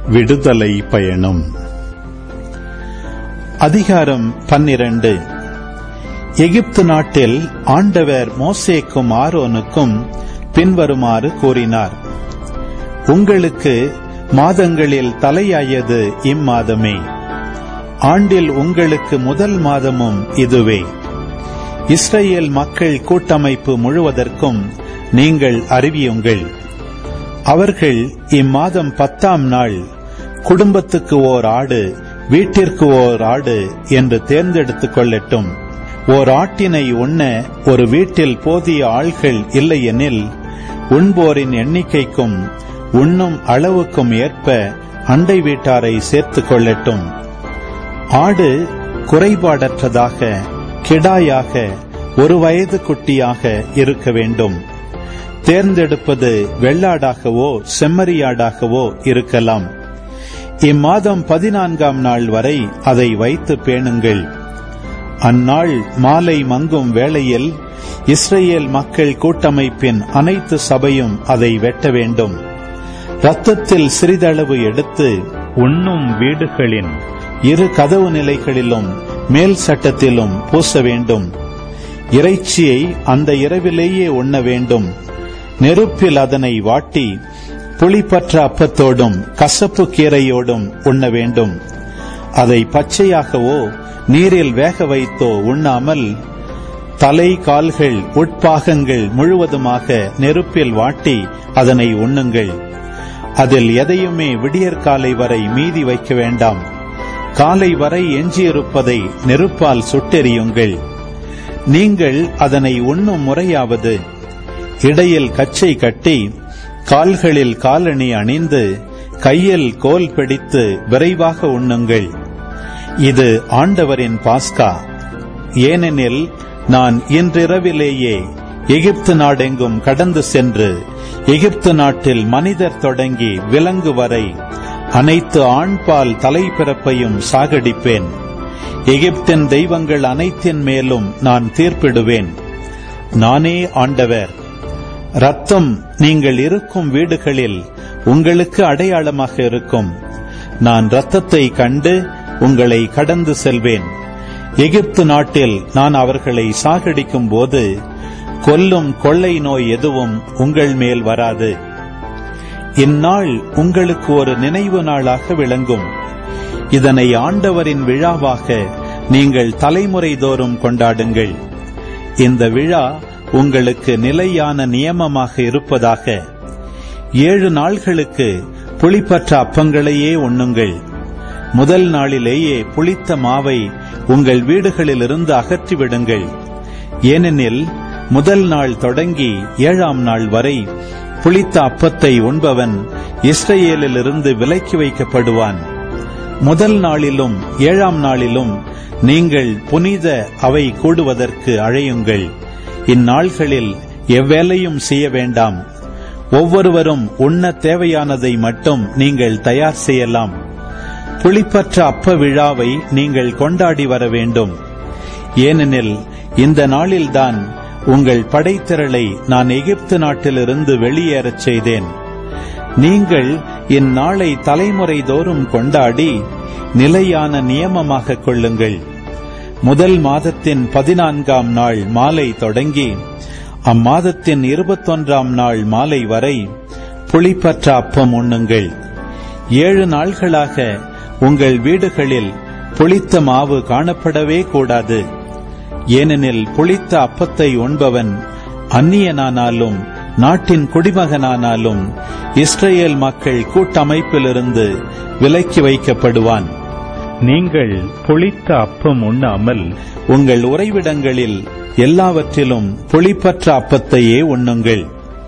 விடுதலை பயணம் அதிகாரம் பன்னிரண்டு எகிப்து நாட்டில் ஆண்டவர் மோசேக்கும் ஆரோனுக்கும் பின்வருமாறு கூறினார் உங்களுக்கு மாதங்களில் தலையாயது இம்மாதமே ஆண்டில் உங்களுக்கு முதல் மாதமும் இதுவே இஸ்ரேல் மக்கள் கூட்டமைப்பு முழுவதற்கும் நீங்கள் அறிவியுங்கள் அவர்கள் இம்மாதம் பத்தாம் நாள் குடும்பத்துக்கு ஓர் ஆடு வீட்டிற்கு ஓர் ஆடு என்று தேர்ந்தெடுத்துக் கொள்ளட்டும் ஓர் ஆட்டினை உண்ண ஒரு வீட்டில் போதிய ஆள்கள் இல்லையெனில் உண்போரின் எண்ணிக்கைக்கும் உண்ணும் அளவுக்கும் ஏற்ப அண்டை வீட்டாரை சேர்த்துக் கொள்ளட்டும் ஆடு குறைபாடற்றதாக கிடாயாக ஒரு வயது குட்டியாக இருக்க வேண்டும் தேர்ந்தெடுப்பது வெள்ளாடாகவோ செம்மறியாடாகவோ இருக்கலாம் இம்மாதம் பதினான்காம் நாள் வரை அதை வைத்து பேணுங்கள் அந்நாள் மாலை மங்கும் வேளையில் இஸ்ரேல் மக்கள் கூட்டமைப்பின் அனைத்து சபையும் அதை வெட்ட வேண்டும் ரத்தத்தில் சிறிதளவு எடுத்து உண்ணும் வீடுகளின் இரு கதவு நிலைகளிலும் மேல் சட்டத்திலும் பூச வேண்டும் இறைச்சியை அந்த இரவிலேயே உண்ண வேண்டும் நெருப்பில் அதனை வாட்டி புளிப்பற்ற அப்பத்தோடும் கசப்பு கீரையோடும் உண்ண வேண்டும் அதை பச்சையாகவோ நீரில் வேக வைத்தோ உண்ணாமல் தலை கால்கள் உட்பாகங்கள் முழுவதுமாக நெருப்பில் வாட்டி அதனை உண்ணுங்கள் அதில் எதையுமே விடியற்காலை வரை மீதி வைக்க வேண்டாம் காலை வரை எஞ்சியிருப்பதை நெருப்பால் சுட்டெறியுங்கள் நீங்கள் அதனை உண்ணும் முறையாவது இடையில் கச்சை கட்டி கால்களில் காலணி அணிந்து கையில் கோல் பிடித்து விரைவாக உண்ணுங்கள் இது ஆண்டவரின் பாஸ்கா ஏனெனில் நான் இன்றிரவிலேயே எகிப்து நாடெங்கும் கடந்து சென்று எகிப்து நாட்டில் மனிதர் தொடங்கி விலங்கு வரை அனைத்து ஆண்பால் தலைப்பிறப்பையும் சாகடிப்பேன் எகிப்தின் தெய்வங்கள் அனைத்தின் மேலும் நான் தீர்ப்பிடுவேன் நானே ஆண்டவர் ரத்தம் நீங்கள் இருக்கும் வீடுகளில் உங்களுக்கு அடையாளமாக இருக்கும் நான் ரத்தத்தை கண்டு உங்களை கடந்து செல்வேன் எகிப்து நாட்டில் நான் அவர்களை சாகடிக்கும் போது கொல்லும் கொள்ளை நோய் எதுவும் உங்கள் மேல் வராது இந்நாள் உங்களுக்கு ஒரு நினைவு நாளாக விளங்கும் இதனை ஆண்டவரின் விழாவாக நீங்கள் தலைமுறை தோறும் கொண்டாடுங்கள் இந்த விழா உங்களுக்கு நிலையான நியமமாக இருப்பதாக ஏழு நாள்களுக்கு புளிப்பற்ற அப்பங்களையே உண்ணுங்கள் முதல் நாளிலேயே புளித்த மாவை உங்கள் வீடுகளிலிருந்து அகற்றிவிடுங்கள் ஏனெனில் முதல் நாள் தொடங்கி ஏழாம் நாள் வரை புளித்த அப்பத்தை உண்பவன் இஸ்ரேலிலிருந்து விலக்கி வைக்கப்படுவான் முதல் நாளிலும் ஏழாம் நாளிலும் நீங்கள் புனித அவை கூடுவதற்கு அழையுங்கள் இந்நாள்களில் எவ்வேலையும் செய்ய வேண்டாம் ஒவ்வொருவரும் உண்ண தேவையானதை மட்டும் நீங்கள் தயார் செய்யலாம் புளிப்பற்ற அப்ப விழாவை நீங்கள் கொண்டாடி வர வேண்டும் ஏனெனில் இந்த நாளில்தான் உங்கள் படைத்திரளை நான் எகிப்து நாட்டிலிருந்து வெளியேறச் செய்தேன் நீங்கள் இந்நாளை தலைமுறை தோறும் கொண்டாடி நிலையான நியமமாக கொள்ளுங்கள் முதல் மாதத்தின் பதினான்காம் நாள் மாலை தொடங்கி அம்மாதத்தின் இருபத்தொன்றாம் நாள் மாலை வரை புளிப்பற்ற அப்பம் உண்ணுங்கள் ஏழு நாள்களாக உங்கள் வீடுகளில் புளித்த மாவு காணப்படவே கூடாது ஏனெனில் புளித்த அப்பத்தை உண்பவன் அந்நியனானாலும் நாட்டின் குடிமகனானாலும் இஸ்ரேல் மக்கள் கூட்டமைப்பிலிருந்து விலக்கி வைக்கப்படுவான் நீங்கள் புளித்த அப்பம் உண்ணாமல் உங்கள் உறைவிடங்களில் எல்லாவற்றிலும் புளிப்பற்ற அப்பத்தையே உண்ணுங்கள்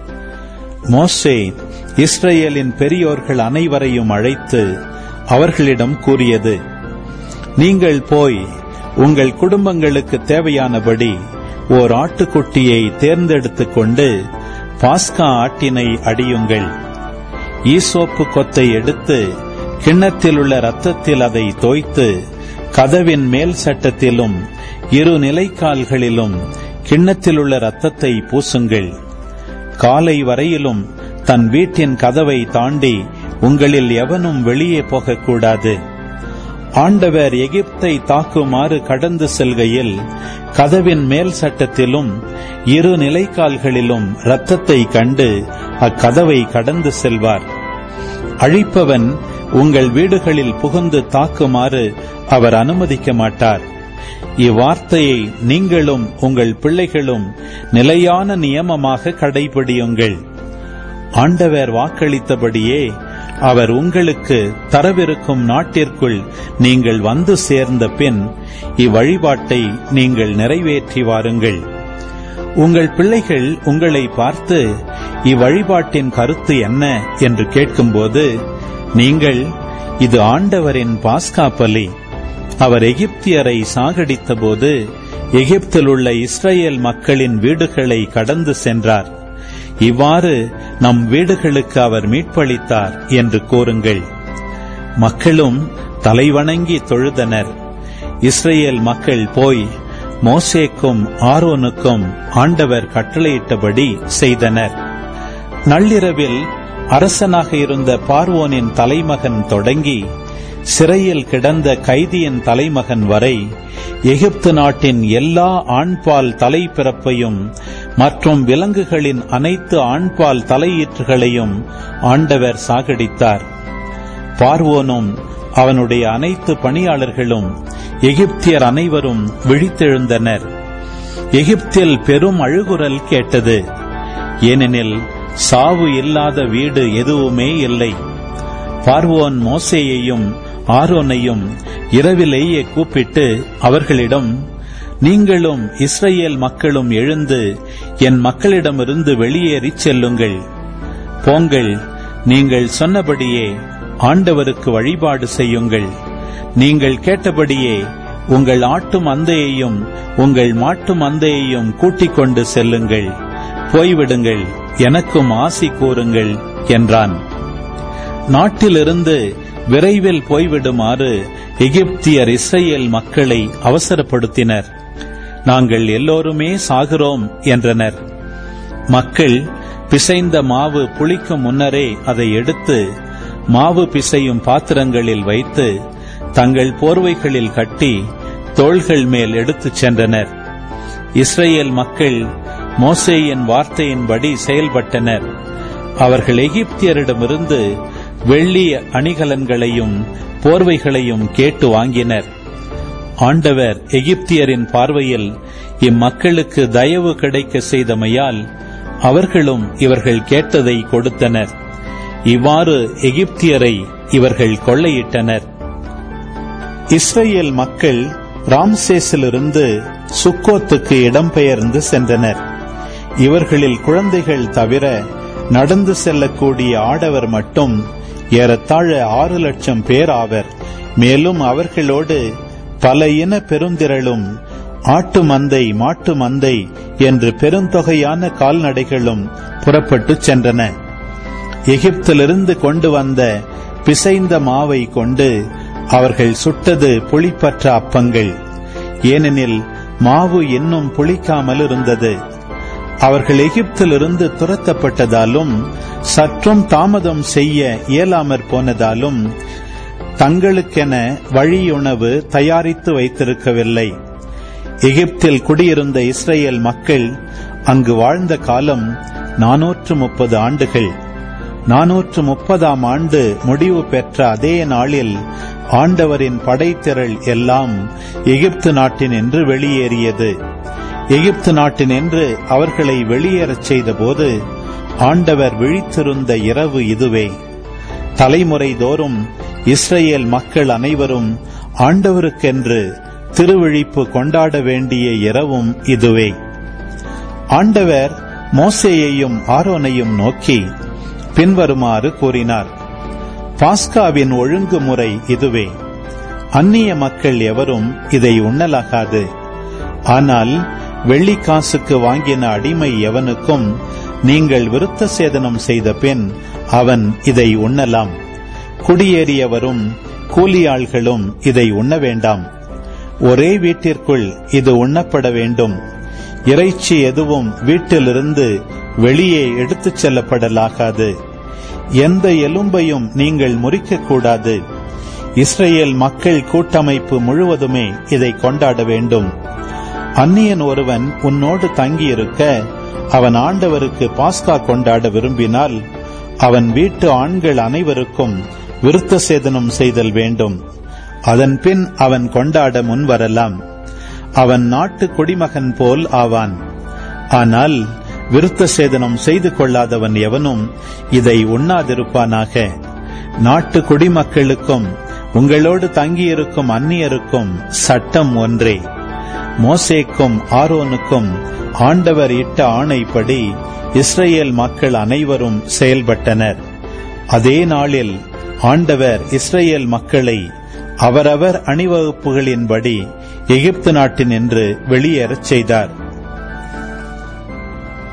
மோசே இஸ்ரேலின் பெரியோர்கள் அனைவரையும் அழைத்து அவர்களிடம் கூறியது நீங்கள் போய் உங்கள் குடும்பங்களுக்கு தேவையானபடி ஓர் ஆட்டுக்குட்டியை தேர்ந்தெடுத்துக் கொண்டு பாஸ்கா ஆட்டினை அடியுங்கள் ஈசோப்பு கொத்தை எடுத்து கிண்ணத்தில் உள்ள ரத்தத்தில் அதை தோய்த்து கதவின் மேல் சட்டத்திலும் இரு நிலைக்கால்களிலும் கிண்ணத்தில் உள்ள ரத்தத்தை பூசுங்கள் காலை வரையிலும் தன் வீட்டின் கதவை தாண்டி உங்களில் எவனும் வெளியே போகக்கூடாது ஆண்டவர் எகிப்தை தாக்குமாறு கடந்து செல்கையில் கதவின் மேல் சட்டத்திலும் இரு நிலைக்கால்களிலும் இரத்தத்தை கண்டு அக்கதவை கடந்து செல்வார் அழிப்பவன் உங்கள் வீடுகளில் புகுந்து தாக்குமாறு அவர் அனுமதிக்க மாட்டார் இவ்வார்த்தையை நீங்களும் உங்கள் பிள்ளைகளும் நிலையான நியமமாக கடைபிடியுங்கள் ஆண்டவர் வாக்களித்தபடியே அவர் உங்களுக்கு தரவிருக்கும் நாட்டிற்குள் நீங்கள் வந்து சேர்ந்த பின் இவ்வழிபாட்டை நீங்கள் நிறைவேற்றி வாருங்கள் உங்கள் பிள்ளைகள் உங்களை பார்த்து இவ்வழிபாட்டின் கருத்து என்ன என்று கேட்கும்போது நீங்கள் இது ஆண்டவரின் பாஸ்கா பலி அவர் எகிப்தியரை சாகடித்தபோது எகிப்தில் உள்ள இஸ்ரேல் மக்களின் வீடுகளை கடந்து சென்றார் இவ்வாறு நம் வீடுகளுக்கு அவர் மீட்பளித்தார் என்று கூறுங்கள் மக்களும் தலைவணங்கி தொழுதனர் இஸ்ரேல் மக்கள் போய் மோசேக்கும் ஆரோனுக்கும் ஆண்டவர் கட்டளையிட்டபடி செய்தனர் நள்ளிரவில் அரசனாக இருந்த பார்வோனின் தலைமகன் தொடங்கி சிறையில் கிடந்த கைதியின் தலைமகன் வரை எகிப்து நாட்டின் எல்லா ஆண்பால் தலைப்பிறப்பையும் மற்றும் விலங்குகளின் அனைத்து ஆண்பால் தலையீற்றுகளையும் ஆண்டவர் சாகடித்தார் பார்வோனும் அவனுடைய அனைத்து பணியாளர்களும் எகிப்தியர் அனைவரும் விழித்தெழுந்தனர் எகிப்தில் பெரும் அழுகுரல் கேட்டது ஏனெனில் சாவு இல்லாத வீடு எதுவுமே இல்லை பார்வோன் மோசேயையும் ஆரோனையும் இரவிலேயே கூப்பிட்டு அவர்களிடம் நீங்களும் இஸ்ரேல் மக்களும் எழுந்து என் மக்களிடமிருந்து வெளியேறிச் செல்லுங்கள் போங்கள் நீங்கள் சொன்னபடியே ஆண்டவருக்கு வழிபாடு செய்யுங்கள் நீங்கள் கேட்டபடியே உங்கள் ஆட்டு மந்தையையும் உங்கள் மாட்டு மந்தையையும் கூட்டிக் கொண்டு செல்லுங்கள் போய்விடுங்கள் எனக்கும் ஆசி கூறுங்கள் என்றான் நாட்டிலிருந்து விரைவில் போய்விடுமாறு எகிப்தியர் இஸ்ரேல் மக்களை அவசரப்படுத்தினர் நாங்கள் எல்லோருமே சாகிறோம் என்றனர் மக்கள் பிசைந்த மாவு புளிக்கும் முன்னரே அதை எடுத்து மாவு பிசையும் பாத்திரங்களில் வைத்து தங்கள் போர்வைகளில் கட்டி தோள்கள் மேல் எடுத்துச் சென்றனர் இஸ்ரேல் மக்கள் மோசேயின் வார்த்தையின்படி செயல்பட்டனர் அவர்கள் எகிப்தியரிடமிருந்து வெள்ளி அணிகலன்களையும் போர்வைகளையும் கேட்டு வாங்கினர் ஆண்டவர் எகிப்தியரின் பார்வையில் இம்மக்களுக்கு தயவு கிடைக்க செய்தமையால் அவர்களும் இவர்கள் கேட்டதை கொடுத்தனர் இவ்வாறு எகிப்தியரை இவர்கள் கொள்ளையிட்டனர் இஸ்ரேல் மக்கள் ராம்சேஸிலிருந்து சுக்கோத்துக்கு இடம்பெயர்ந்து சென்றனர் இவர்களில் குழந்தைகள் தவிர நடந்து செல்லக்கூடிய ஆடவர் மட்டும் ஏறத்தாழ ஆறு லட்சம் பேர் ஆவர் மேலும் அவர்களோடு பல இன பெருந்திரளும் ஆட்டு மந்தை மாட்டு மந்தை என்று பெருந்தொகையான கால்நடைகளும் புறப்பட்டுச் சென்றன எகிப்திலிருந்து கொண்டு வந்த பிசைந்த மாவை கொண்டு அவர்கள் சுட்டது புளிப்பற்ற அப்பங்கள் ஏனெனில் மாவு இன்னும் புளிக்காமல் இருந்தது அவர்கள் எகிப்திலிருந்து துரத்தப்பட்டதாலும் சற்றும் தாமதம் செய்ய இயலாமற் போனதாலும் தங்களுக்கென வழியுணவு தயாரித்து வைத்திருக்கவில்லை எகிப்தில் குடியிருந்த இஸ்ரேல் மக்கள் அங்கு வாழ்ந்த காலம் நாநூற்று முப்பது ஆண்டுகள் நாநூற்று முப்பதாம் ஆண்டு முடிவு பெற்ற அதே நாளில் ஆண்டவரின் படைத்திரள் எல்லாம் எகிப்து நாட்டின் என்று வெளியேறியது எகிப்து நாட்டின் என்று அவர்களை வெளியேறச் செய்தபோது ஆண்டவர் விழித்திருந்த இரவு இதுவே தலைமுறை தோறும் இஸ்ரேல் மக்கள் அனைவரும் ஆண்டவருக்கென்று திருவிழிப்பு கொண்டாட வேண்டிய இரவும் இதுவே ஆண்டவர் மோசேயையும் ஆரோனையும் நோக்கி பின்வருமாறு கூறினார் பாஸ்காவின் ஒழுங்குமுறை இதுவே அந்நிய மக்கள் எவரும் இதை உண்ணலாகாது ஆனால் வெள்ளிக்காசுக்கு வாங்கின அடிமை எவனுக்கும் நீங்கள் விருத்த சேதனம் செய்த பின் அவன் இதை உண்ணலாம் குடியேறியவரும் கூலியாள்களும் இதை உண்ண வேண்டாம் ஒரே வீட்டிற்குள் இது உண்ணப்பட வேண்டும் இறைச்சி எதுவும் வீட்டிலிருந்து வெளியே எடுத்துச் செல்லப்படலாகாது எந்த எலும்பையும் நீங்கள் முறிக்கக்கூடாது இஸ்ரேல் மக்கள் கூட்டமைப்பு முழுவதுமே இதை கொண்டாட வேண்டும் அந்நியன் ஒருவன் உன்னோடு தங்கியிருக்க அவன் ஆண்டவருக்கு பாஸ்கா கொண்டாட விரும்பினால் அவன் வீட்டு ஆண்கள் அனைவருக்கும் விருத்த சேதனம் செய்தல் வேண்டும் அதன் பின் அவன் கொண்டாட முன்வரலாம் அவன் நாட்டு குடிமகன் போல் ஆவான் ஆனால் விருத்த சேதனம் செய்து கொள்ளாதவன் எவனும் இதை உண்ணாதிருப்பானாக நாட்டு குடிமக்களுக்கும் உங்களோடு தங்கியிருக்கும் அந்நியருக்கும் சட்டம் ஒன்றே மோசேக்கும் ஆரோனுக்கும் ஆண்டவர் இட்ட ஆணைப்படி இஸ்ரேல் மக்கள் அனைவரும் செயல்பட்டனர் அதே நாளில் ஆண்டவர் இஸ்ரேல் மக்களை அவரவர் அணிவகுப்புகளின்படி எகிப்து நாட்டினின்று வெளியேறச் செய்தார்